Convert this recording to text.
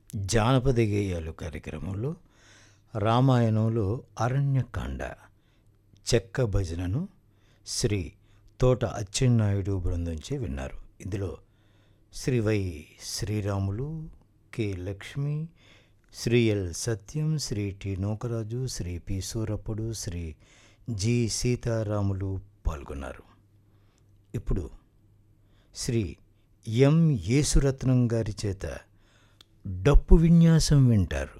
జానపద గేయాలు కార్యక్రమంలో రామాయణంలో అరణ్యకాండ చెక్క భజనను శ్రీ తోట అచ్చెన్నాయుడు బృందంచే విన్నారు ఇందులో Shri Y Sriramulu K Lakshmi Shri L Satyam Shri T Nookaraju Shri P Surappudu Shri G Sitaramulu పాల్గొన్నారు ఇప్పుడు శ్రీ ఎం యేసురత్నం గారి చేత డప్పు విన్యాసం వింటారు